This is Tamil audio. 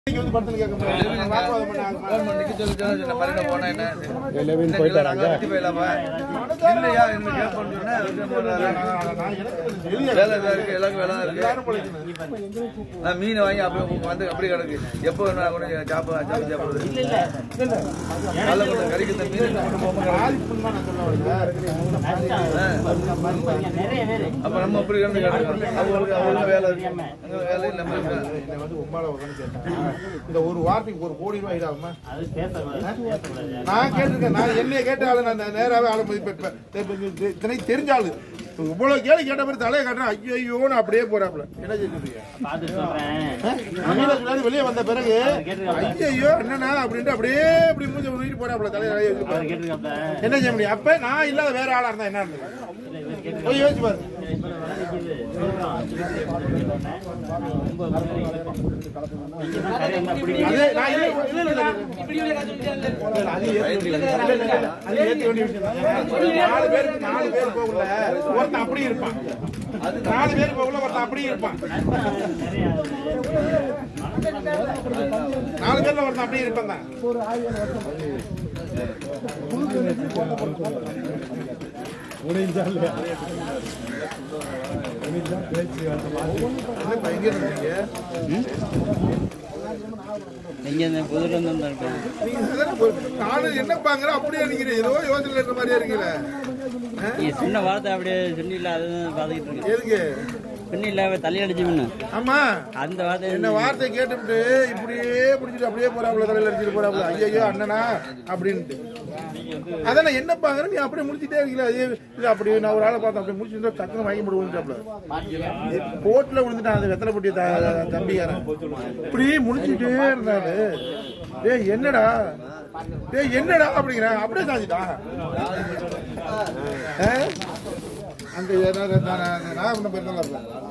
இன்னைக்கு வந்து படத்துல கேட்க முடியாது. வாக்குவாதம் பண்ண ஃபோன் பண்ணி நிக்க சொல்லி சொன்னா, சரி, மறுபடியும் போனா என்ன? லெவின் இன்னைக்கு போயிட்டாராங்க நாங்க வெட்டி போயிடலாமா? இல்லையா, இனிமே கேட்போம்னு சொன்னா, அதுக்கு போறாரு. நான் எனக்கு வெளியே வேலை இதா இருக்கு, எல்லாருக்கும் வேலை இருக்கு. எல்லாரும் பிழைக்கணும். நான் மீனை வாங்கி அப்படியே வந்து அப்படியே கிடக்கு எப்போ வேணா கூட சாப்பிட சாப்பிட சாப்பிடுறது நல்ல கொஞ்சம் கறிக்கு இந்த மீன் கொண்டு போக பாதிப்புன்னு தான் நான் சொல்ல வரேன். அப்ப நம்ம அப்படி கிடந்து கிடக்கணும் அவங்களுக்கு அவங்களுக்கு வேலை இருக்கு அங்க வேலை இல்லாம இருக்கு என்னை வந்து உம்மால உட்கார்ந்து கேட்டாங்க. இந்த ஒரு வார்த்தைக்கு ஒரு கோடி ரூபாய் இதாகுமா நான் கேட்டிருக்கேன் நான் என்னைய கேட்ட ஆளு நான் நேராவே ஆளு மதிப்பேன் இத்தனை தெரிஞ்ச ஆளு இவ்வளவு கேள்வி கேட்ட பிறகு தலையை காட்டுறேன் ஐயோ ஐயோன்னு அப்படியே போறாப்புல என்ன செய்யுங்க முன்னாடி வெளியே வந்த பிறகு ஐயோ என்னண்ணா அப்படின்ட்டு அப்படியே இப்படி மூஞ்சி ஊறிட்டு போறாப்புல தலையை நிறைய வச்சுட்டு என்ன செய்ய முடியும் அப்ப நான் இல்லாத வேற ஆளா இருந்தா என்ன இருந்தது போய் யோசிச்சு பாரு அதே நான் இல்ல இல்ல இல்ல, இல்ல இல்ல அது ஏத்த வேண்டிய விஷயம். இல்ல, இல்ல, இல்ல, அது ஏத்த வேண்டிய விஷயம் தான். நாலு பேருக்கு நாலு பேர் போகல ஒருத்தன் அப்படியே இருப்பான் நாலு பேர் போகல ஒருத்தன் அப்படியே இருப்பான் நாலு பேர்ல ஒருத்தன் அப்படியே இருப்பான் தான் என்னப்பா, எங்க இருந்தீங்க? நீங்க இந்த புதுல இருந்து இருக்கேன் நீங்க அதானே ஒரு- நானும் என்னப்பாங்கிற அப்படியே நிக்கிறீங்க ஏதோ யோசனை இருக்க மாதிரியே இருக்கீங்களே நீங்க சொன்ன வார்த்தை அப்படியே சொன்னில அதுதான் பாத்துக்கிட்டு இருக்கேன் எதுக்கு சொன்னில தள்ளி அடிச்சு முன்ன ஆமா அந்த வார்த்தை என்ன வார்த்தை கேட்டுவிட்டு இப்படியே பிடிச்சிட்டு அப்படியே போறாப்புல தலையில அடிச்சுட்டு போறாப்புல ஐயோ அண்ணனா அப்படின்ட்டு அதானே என்னப்பாங்கிற நீ அப்படியே முடிச்சிட்டே இருக்கீங்களா ஐயோ இது அப்படி நான் ஒரு ஆளை பார்த்தேன் அப்படியே முடிச்சுட்டு டக்குனு வாங்கி போட்டு விழுந்துட்டாப்புல கோட்ல விழுந்துட்டான் அந்த வெத்தலை பொட்டி த- தம்பிக்காரன் இப்படியே முடிச்சுட்டே இருந்தாரு டேய் என்னடா டேய் என்னடா அப்படிங்கிறேன் அப்படியே சாஞ்சிட்டான் ஆ? அங்க ஏதாவது நான் நான் நான் பண்ண போயிருந்தேன்